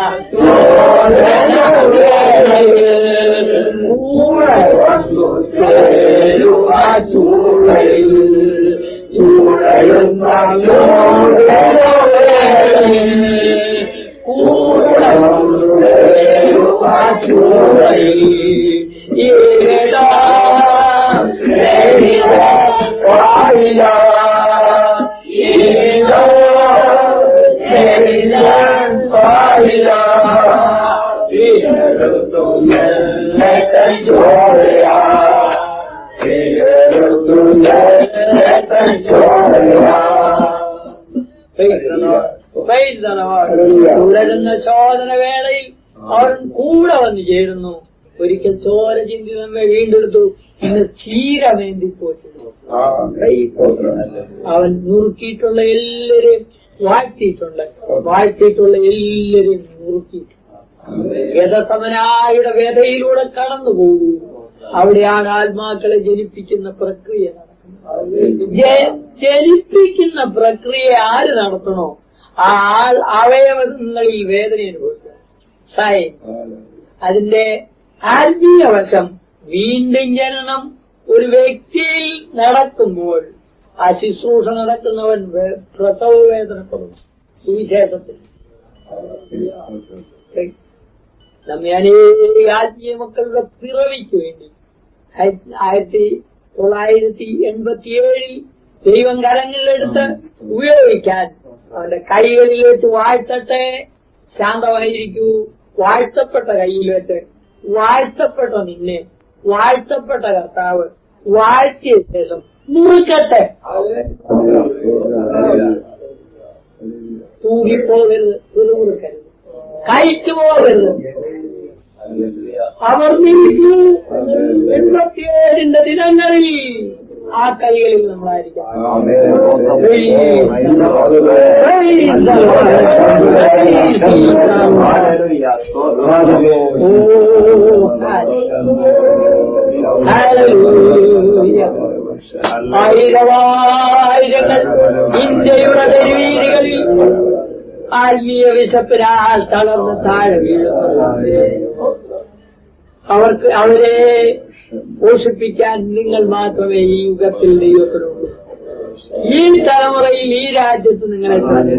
കൂടെ വന്നു ചേരുവാ ചൂഴയിൽ ചൂഴയുന്ന കൂടെ വന്നു ചേരുവാ ചൂഴയിൽ ഏതാ പാടില്ല ഏതാ പാടില്ല തുടരുന്ന ശോധന വേളയിൽ അവൻ കൂടെ വന്നു ചേരുന്നു ഒരിക്കൽ ചോര ചിന്തി നമ്മെ വീണ്ടെടുത്തു ഇന്ന് ചീരമേന്തി പോയിരുന്നു അവൻ നുറുക്കിയിട്ടുള്ള എല്ലാരെയും വാഴ്ത്തിയിട്ടുണ്ട് വാഴ്ത്തിയിട്ടുള്ള എല്ലാരെയും നുറുക്കിയിട്ടുണ്ട് വേദസമനായുടെ വേദയിലൂടെ കടന്നു പോകും അവിടെയാണ് ആത്മാക്കളെ ജനിപ്പിക്കുന്ന പ്രക്രിയ നടക്കുന്നത് ജ- ജനിപ്പിക്കുന്ന പ്രക്രിയ ആര് നടത്തണോ ആ ആൾ അവയവങ്ങളിൽ വേദന അനുഭവിക്കും സൈൻ അതിന്റെ ആത്മീയ വശം വീണ്ടും ജനനം ഒരു വ്യക്തിയിൽ നടക്കുമ്പോൾ ആ ശുശ്രൂഷ നടക്കുന്നവൻ വേ- പ്രസവ വേദനപ്പെടുന്നു സുവിശേഷത്തിൽ നമ്മെ അനേക ആത്മീയ മക്കളുടെ പിറവിക്ക് വേണ്ടി ആയിരത്തി- ആയിരത്തി തൊള്ളായിരത്തി എൺപത്തിയേഴിൽ ദൈവം കരങ്ങളിലെടുത്ത് ഉപയോഗിക്കാൻ അവന്റെ കൈകളിൽ വെച്ച് വാഴ്ത്തട്ടെ ശാന്തമായിരിക്കൂ വാഴ്ത്തപ്പെട്ട കയ്യിൽ വെച്ച് വാഴ്ത്തപ്പെട്ട നിന്നെ വാഴ്ത്തപ്പെട്ട കർത്താവ് വാഴ്ത്തിയ ശേഷം മുറുക്കട്ടെ തൂകിപ്പോകരുത് തുറമുറുക്കരുത് കയറ്റു പോകരുത് അവർ നിൽക്കൂ എൺപത്തിയേഴിന്റെ ദിനങ്ങളിൽ ആ കൈകളിൽ നമ്മളായിരിക്കാം ആയിരവായിരങ്ങൾ ഇന്ത്യയുടെ തെരുവീതികളിൽ ആത്മീയ വിശപ്പിനാൽ തളർന്ന് താഴെ വീഴുന്നു അവർക്ക് അവരെ പോഷിപ്പിക്കാൻ നിങ്ങൾ മാത്രമേ ഈ യുഗത്തിൽ ദൈവത്തിനുള്ളൂ ഈ തലമുറയിൽ ഈ രാജ്യത്ത് നിങ്ങളെ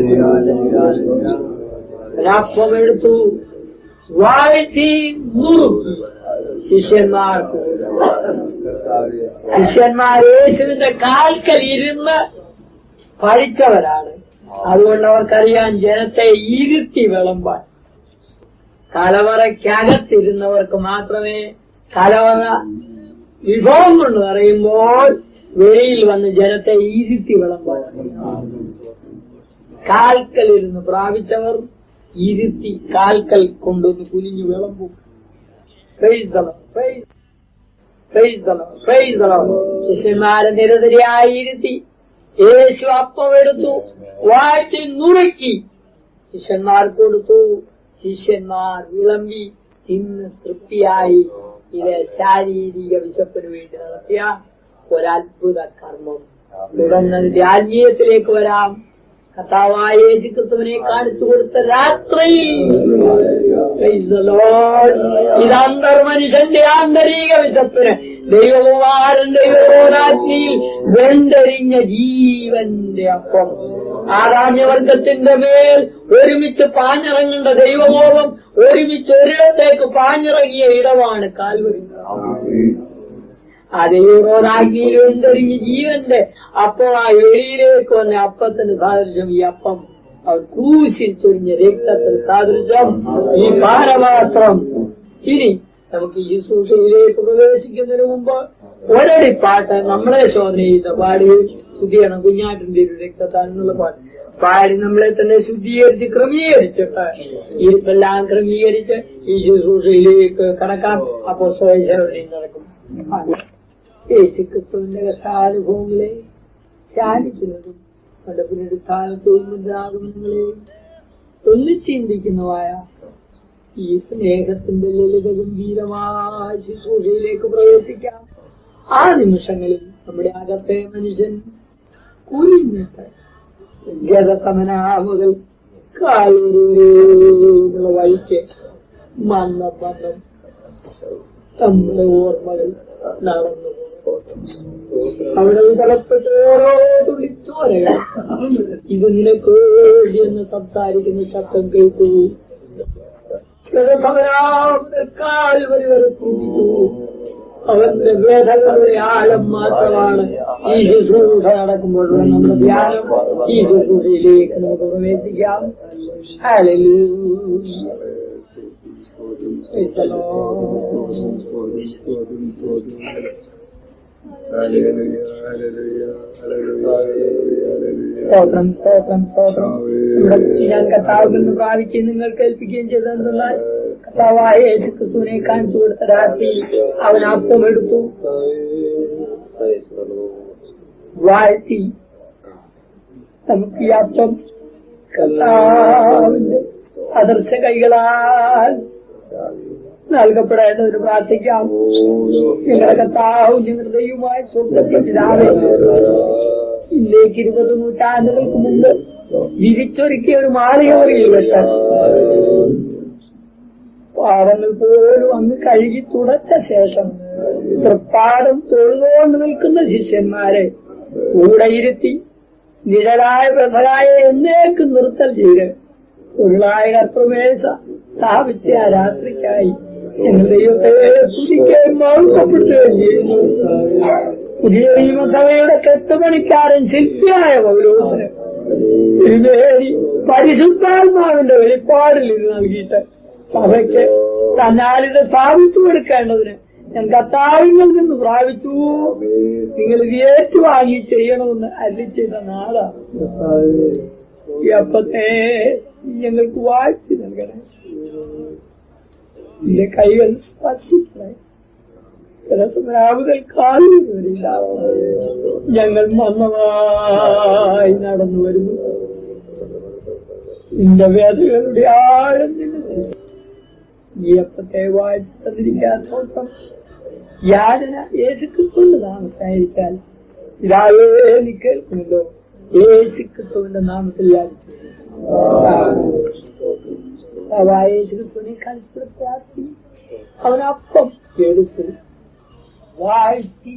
ഒരപ്പം എടുത്തു വാഴ്ത്തി നുറുക്കി ശിഷ്യന്മാർക്ക് ശിഷ്യന്മാർ യേശുവിന്റെ കാൽക്കൽ ഇരുന്ന് പഠിച്ചവരാണ് അതുകൊണ്ട് അവർക്കറിയാൻ ജനത്തെ ഇരുത്തി വിളമ്പാൻ കലവറയ്ക്കകത്തിരുന്നവർക്ക് മാത്രമേ കലവറ വിഭവം കൊണ്ട് പറയുമ്പോൾ വെളിയിൽ വന്ന് ജനത്തെ ഇരുത്തി വിളമ്പാൻ കാൽക്കലിരുന്ന് പ്രാപിച്ചവർ ഇരുത്തി കാൽക്കൽ കൊണ്ടുവന്ന് കുനിഞ്ഞു വിളമ്പും Praise the Lord. Praise- praise the Lord. Praise the Lord. ശിഷ്യന്മാരെ നിരതരായി ഇരുത്തി യേശു അപ്പമെടുത്തു വാഴ്ത്തി നുറുക്കി ശിഷ്യന്മാർ കൊടുത്തു ശിഷ്യന്മാർ വിളമ്പി ഇന്ന് തൃപ്തിയായി ഇത് ശാരീരിക വിശപ്പിന് വേണ്ടി നടത്തിയ ഒരത്ഭുത കർമ്മം തുടർന്ന് അതിന്റെ ആത്മീയത്തിലേക്ക് വരാം കഥാവായ യേശുക്രിസ്തുവിനെ കാണിച്ചു കൊടുത്ത രാത്രി Praise the Lord. ഇത് അന്തർമനുഷ്യന്റെ ആന്തരിക വിശപ്പിന് ദൈവകുമാരൻ ദൈവോരാജ്ഞിയിൽ വെണ്ടരിഞ്ഞ ജീവന്റെ അപ്പം ആരാഞ്ഞവർഗത്തിന്റെ മേൽ ഒരുമിച്ച് പാഞ്ഞിറങ്ങേണ്ട ദൈവകോപം ഒരുമിച്ച് ഒരിടത്തേക്ക് പാഞ്ഞിറങ്ങിയ ഇടമാണ് കാൽവരി ആ ദൈവോരാജ്ഞിയിൽ വെണ്ടരിഞ്ഞ ജീവന്റെ അപ്പമായി വെളിയിലേക്ക് വന്ന അപ്പത്തിന് സാദൃശ്യം ഈ അപ്പം അവർ ക്രൂശിൽ ചൊരിഞ്ഞ രക്തത്തിന് സാദൃശ്യം ഈ പാരമാത്രം ഇനി നമുക്ക് ഈ ശുശ്രൂഷയിലേക്ക് പ്രവേശിക്കുന്നതിന് മുമ്പ് ഒരടി പാട്ട് നമ്മളെ ശോധന ചെയ്ത പാടി ശുദ്ധിയാണ് കുഞ്ഞാട്ടിന്റെ ഒരു രക്തത്താനുള്ള പാട്ട് പാടി നമ്മളെ തന്നെ ശുദ്ധീകരിച്ച് ക്രമീകരിച്ചിട്ട് ഇരിപ്പെല്ലാം ക്രമീകരിച്ച് ഈ ശുശ്രൂഷയിലേക്ക് കടക്കാം അപ്പോ സ്വയശോധനയും നടക്കും യേശുക്രിസ്തുവിന്റെ കഷ്ടാനുഭവങ്ങളെ ധ്യാനിക്കുന്നതും തന്റെ പുനരുത്ഥാനത്തെയും മുദ്രാഗമനങ്ങളെയും ഒന്ന് ചിന്തിക്കുന്നതായ ഈ സ്നേഹത്തിന്റെ ലളിത ഗംഭീരമായ ശുശ്രൂഷയിലേക്ക് പ്രവേശിക്കാം ആ നിമിഷങ്ങളിൽ നമ്മുടെ അകത്തെ മനുഷ്യൻ കുഴിഞ്ഞിട്ട് ഗതസമന മുതൽ കാലൂരുള്ള വഴിക്ക് മന്നം മന്നം നമ്മുടെ ഓർമ്മകൾ നടന്നു അവിടെ തലപ്പെട്ട് ഓരോ തുള്ളിച്ചോരകൾ ഇത് നിനക്ക് വേണ്ടി എന്ന് സംസാരിക്കുന്ന ശബ്ദം കേട്ടു കാൽ വരി വരെ ചിന്തിച്ചു അവന്റെ വേദങ്ങളുടെ ആഴം മാത്രമാണ് ഈ ശുശ്രൂഷ നടക്കുമ്പോഴുള്ള നമ്മുടെ ധ്യാനം ഈ ശുശ്രൂഷയിലേക്ക് നമുക്ക് പ്രവേശിക്കാം Hallelujah. Praise the Lord. സ്തോത്രം സ്തോത്രം സ്തോത്രം ഇവിടെ ഞാൻ കർത്താവിൽ നിന്ന് പ്രാപിക്കുകയും നിങ്ങൾ കേൾപ്പിക്കുകയും ചെയ്തെന്നാൽ കർത്താവായ യേശുക്രിസ്തുവിനെ കാണിച്ചു കൊടുത്ത രാത്രി അവൻ അപ്പം എടുത്തു വാഴ്ത്തി നമുക്ക് ഈ അപ്പം കർത്താവിന്റെ അദർശ കൈകളാൽ നൽകപ്പെടേണ്ടതിന് പ്രാർത്ഥിക്കാം നിങ്ങളുടെ കർത്താവും നിങ്ങളുടെ ദൈവമായി സ്വന്തപ്പെട്ടിടാതെ ഇന്നേക്ക് ഇരുപത് നൂറ്റാണ്ടുകൾക്ക് മുമ്പ് വിരിച്ചൊരുക്കിയ ഒരു മാളികയിൽ വെച്ച് പാദങ്ങൾ പോലും അങ്ങ് കഴുകി തുടച്ച ശേഷം തൃപ്പാടം തൊഴുതുകൊണ്ട് നിൽക്കുന്ന ശിഷ്യന്മാരെ കൂടെ ഇരുത്തി നിഴലായ പ്രഭരായ എന്നേക്ക് നിർത്തൽ ചെയ്ത് തൊഴിലായ കർത്തമേശ സ്ഥാപിച്ച ആ രാത്രിക്കായി ഞങ്ങൾ ദൈവത്തെ സ്തുതിക്കുകയും മൗസപ്പെടുത്തുകയും ചെയ്യുന്നു പുതിയ നിയമസഭയുടെ കെട്ടുപണിക്കാരൻ ശില്പിയായ പൗലോസിന് തിരുമേനി പരിശുദ്ധാത്മാവിന്റെ വെളിപ്പാടിൽ ഇത് നൽകിയിട്ട് സഭയ്ക്ക് തന്നാലിത് സ്ഥാപിച്ചു കൊടുക്കേണ്ടതിന് ഞാൻ കത്താവിങ്ങളിൽ നിന്ന് പ്രാപിച്ചു നിങ്ങൾ ഇത് ഏറ്റുവാങ്ങി ചെയ്യണമെന്ന് അല്ലി ചെയ്ത നാളാണ് ഈ അപ്പത്തെ ഞങ്ങൾക്ക് വാഴ്ത്തി നൽകണേ എന്റെ കൈകൾ സ്പർശിക്കണേ മുതൽ കാലിൽ വരില്ല ഞങ്ങൾ മന്ദമായി നടന്നു വരുന്നു നിന്റെ വേദകളുടെ ആഴം നിന്നെ ഈ അപ്പത്തെ വാഴ്ത്തതിരിക്കാൻ നോക്കാം യാതന യേശുക്രിസ്തുവിന്റെ നാമത്തായിരിക്കാൻ ഇതാവേ നീ കേൾക്കുമല്ലോ യേശുക്രിസ്തുവിന്റെ നാമത്തിൽ യാചിച്ചു യേശുക്രിസ്തുവിനെ കളിച്ചു പ്രാർത്ഥി അവൻ അപ്പം എടുത്തു വാഴ്ത്തി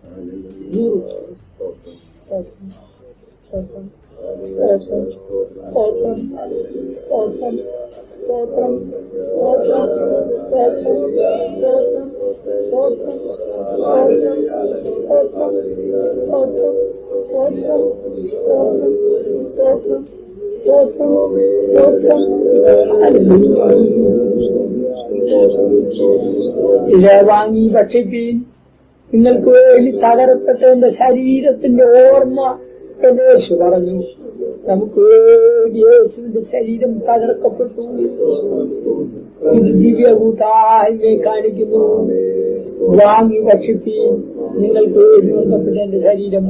ഇത് വാങ്ങി ഭക്ഷിപ്പീൻ നിങ്ങൾക്ക് വേണ്ടി തകരപ്പെട്ട എന്റെ ശരീരത്തിന്റെ ഓർമ്മ എന്ന് യേശു പറഞ്ഞു നമുക്ക് വേണ്ടി യേശുവിന്റെ ശരീരം തകർക്കപ്പെട്ടു ഇത് ദിവ്യ കൂട്ടായ്മയെ കാണിക്കുന്നു വാങ്ങി ഭക്ഷിപ്പീൻ നിങ്ങൾക്ക് വേണ്ടി നൽകപ്പെട്ട എന്റെ ശരീരം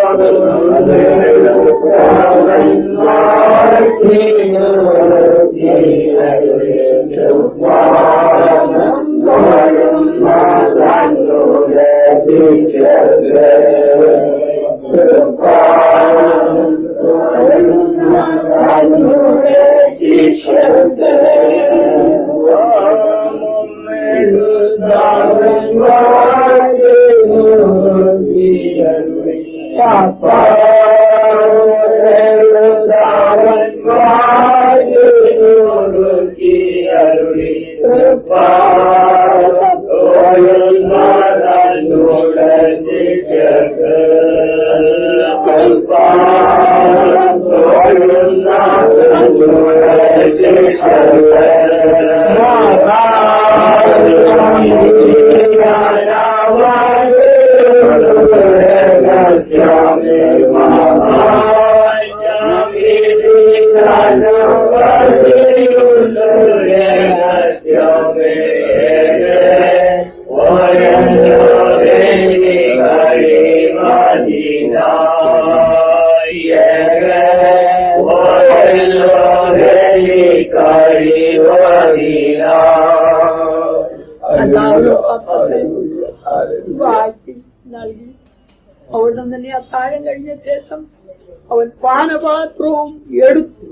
Thank you. അല്ലാതെ അപ്പത്തെ വാഴ്ത്തി നൽകി അവിടെ തന്നെ അത്താഴം കഴിഞ്ഞ ശേഷം അവൻ പാനപാത്രവും എടുത്തു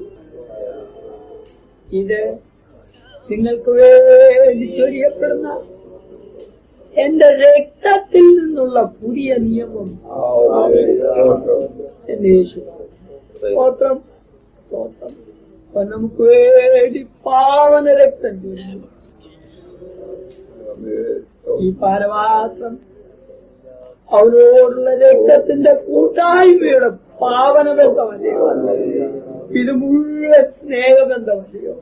ഇത് നിങ്ങൾക്ക് വേണ്ടി ചൊരിയപ്പെടുന്ന എന്റെ രക്തത്തിൽ നിന്നുള്ള പുതിയ നിയമം എന്ന് യേശു സ്തോത്രം സ്തോത്രം അവൻ നമുക്ക് വേണ്ടി പാവന രക്തം ചൊരിഞ്ഞു ഈ പാരമാത്രം അവനോടുള്ള രക്തത്തിന്റെ കൂട്ടായ്മയുടെ പാവനബന്ധമല്ലയോ ഇത് മുഴുവൻ സ്നേഹബന്ധമല്ലയോ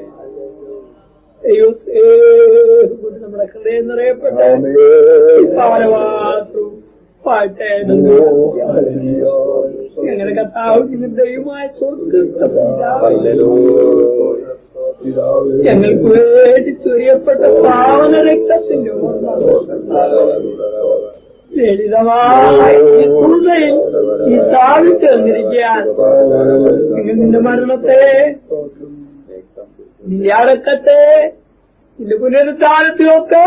ദൈവം സ്നേഹം കൊണ്ട് നമ്മുടെ ഹൃദയം നിറയപ്പെട്ട ഈ പാരമാത്രവും പാട്ടെ ഞങ്ങളുടെ കഥാവ് ദൈവമായ ഞങ്ങൾക്ക് വേണ്ടി ചൊരിയപ്പെട്ട പാവന രക്തത്തിന്റെ ലളിതമായ ഈ കുറുതയിൽ ഈ സ്ഥാപിച്ചു തന്നിരിക്കാൻ നിങ്ങൾ നിന്റെ മരണത്തെ നിന്റെ അടക്കത്തെ നിന്റെ പുനരുദ്ധാനത്തിലൊക്കെ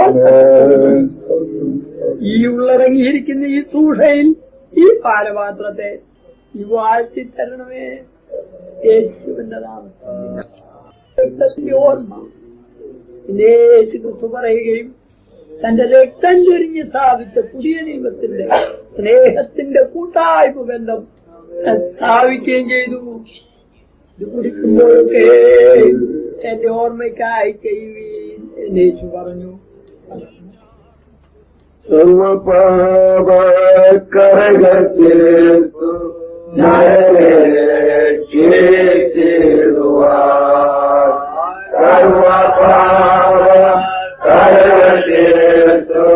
ഈ ഉള്ളടങ്ങിയിരിക്കുന്ന ഈ സൂഷയിൽ ഈ പാലപാത്രത്തെ ഈ വാഴ്ത്തി തരണമേ യേശുവിന്റെ നാമത്തിൽ രക്തത്തിന്റെ ഓർമ്മ പിന്നെ യേശു ക്രിസ്തു പറയുകയും തന്റെ രക്തം ചൊരിഞ്ഞ് സ്ഥാപിച്ച പുതിയ നിയമത്തിന്റെ സ്നേഹത്തിന്റെ കൂട്ടായ്മ ബന്ധം സ്ഥാപിക്കുകയും ചെയ്തു ഇത് കുടിക്കുമ്പോഴൊക്കെ എന്റെ ഓർമ്മയ്ക്കായി ചെയ്യുവീൻ എന്ന് യേശു പറഞ്ഞു സർവപാപകരകത്തിലേക്കു സർവപാപകരകത്തിലേക്കു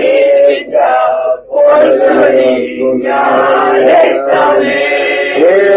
Yeah.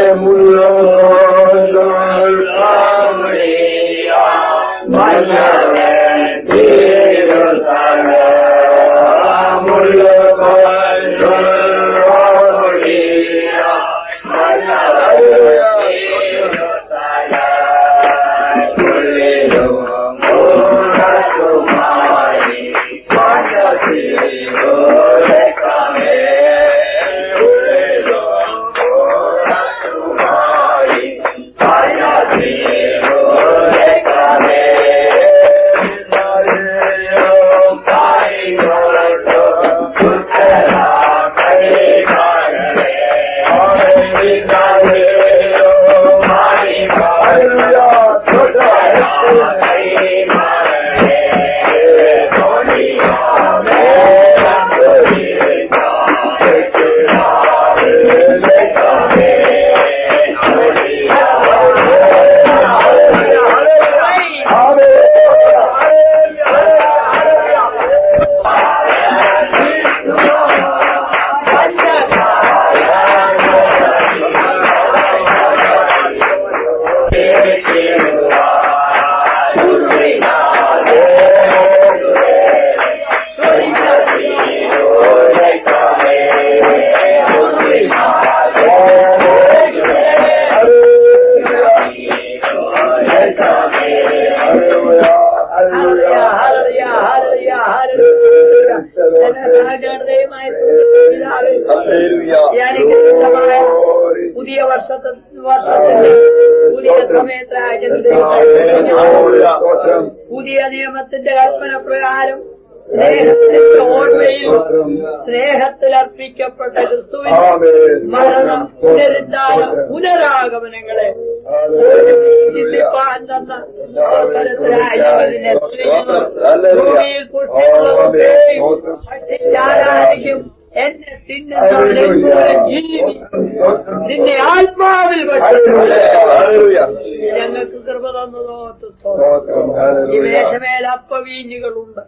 രാജാടതയുമായ പിതാവേ, ഈ അനുഗ്രഹീതമായ പുതിയ വർഷത്തെ വർഷത്തിന്റെ പുതിയ സമയത്ത് രാജാടതയുമായ പുതിയ നിയമത്തിന്റെ കൽപ്പന പ്രകാരം സ്നേഹത്തിന്റെ ഓർമ്മയിൽ സ്നേഹത്തിൽ അർപ്പിക്കപ്പെട്ട ക്രിസ്തുവിന്റെ മരണം പുനരുദ്ധാനം പുനരാഗമനങ്ങളെ ചിന്തിപ്പാൻ തന്ന അവസരത്തിനായി ഞങ്ങളിതിനെ സ്തുതിക്കുന്നു. ഭൂമിയിൽ പുഷ്ടികളൊക്കെയും ഭക്ഷിച്ചാരാധിക്കും എന്നെ തിന്നുന്ന ജീവി നിന്നെ ആത്മാവിൽ ഭക്ഷിക്കുന്നു ഞങ്ങൾക്ക് കൃപ തന്നതോ ഈ വേഷമേൽ അപ്പവീഞ്ഞുകളുണ്ട്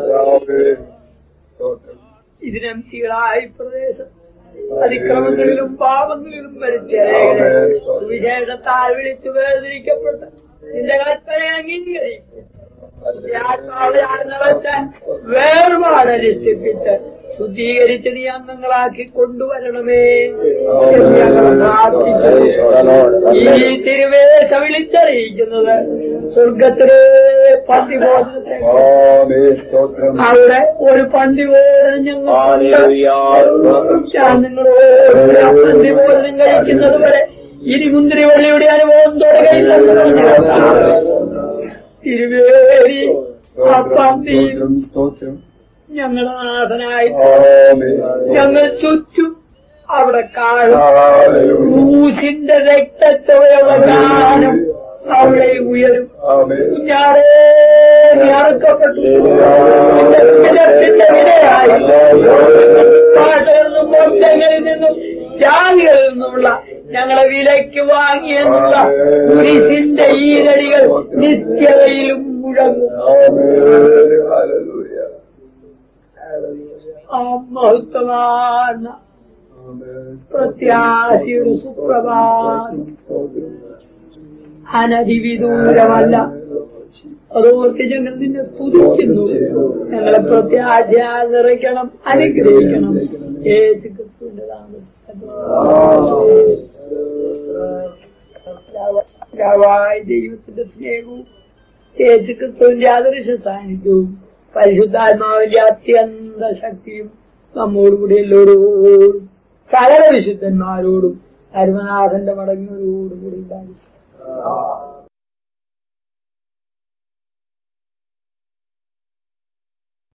ഇതിനെംതികളായി പ്രദേശം അതിക്രമങ്ങളിലും പാപങ്ങളിലും പരിചയകളെ സുവിശേഷത്താൽ വിളിച്ചു വേർതിരിക്കപ്പെട്ട് നിന്റെ കൽപ്പന അംഗീകരിക്കും ആത്മാവിലാണെന്നവച്ചാൽ വേർപാട് അനുഷ്ഠിപ്പിച്ച് ശുദ്ധീകരിച്ച് നീ അംഗങ്ങളാക്കി കൊണ്ടുവരണമേ എന്ന് ഞങ്ങൾ പ്രാർത്ഥിക്കുന്നു. ഈ തിരുവേശ വിളിച്ചറിയിക്കുന്നത് സ്വർഗത്തിലെ പന്തിബോധത്തെ അവിടെ ഒരു പന്തിബോധനം ഞങ്ങൾ ഞാൻ നിങ്ങളോട് പന്തിബോധനം കഴിക്കുന്നത് വരെ ഇനി മുന്തിരിവള്ളിയുടെ അനുഭവം തുടങ്ങിയില്ലെന്ന് തിരുവേരി ആ പന്തിയിൽ ഞങ്ങളുടെ നാഥനായി ഞങ്ങൾ ചുറ്റും അവിടെ കാണും ക്രൂശിന്റെ രക്തച്ചവയുള്ള ഗാനം അവിടെ ഉയരും കുഞ്ഞാറേ ഞറക്കപ്പെട്ടു വിനയായി ഭാഷകളിൽ നിന്നും വംശങ്ങളിൽ നിന്നും ജാതികളിൽ നിന്നുമുള്ള ഞങ്ങളെ വിലയ്ക്ക് വാങ്ങിയെന്നുള്ള കുരിശിന്റെ ഈരടികൾ നിത്യതയിലും മുഴങ്ങും ആ മഹത്വമാണ് പ്രത്യാശയുടെ സുപ്രഭാതം അനധിവിദൂരമല്ല അതോർത്ത് ഞങ്ങൾ നിന്നെ സ്തുതിക്കുന്നു ഞങ്ങളെ പ്രത്യാശ നിറയ്ക്കണം അനുഗ്രഹിക്കണം ഏത് ക്രിസ്തുവിന്റെ രാവായ ദൈവത്തിന്റെ സ്നേഹവും യേശു ക്രിസ്തുവിന്റെ ആദർശ സാന്നിധ്യവും പരിശുദ്ധാത്മാവിന്റെ അത്യന്ത ശക്തിയും നമ്മോടുകൂടി എല്ലാവരോടും സകല വിശുദ്ധന്മാരോടും കരുമനാഥന്റെ മടങ്ങിയോടുകൂടി ഉണ്ടാകും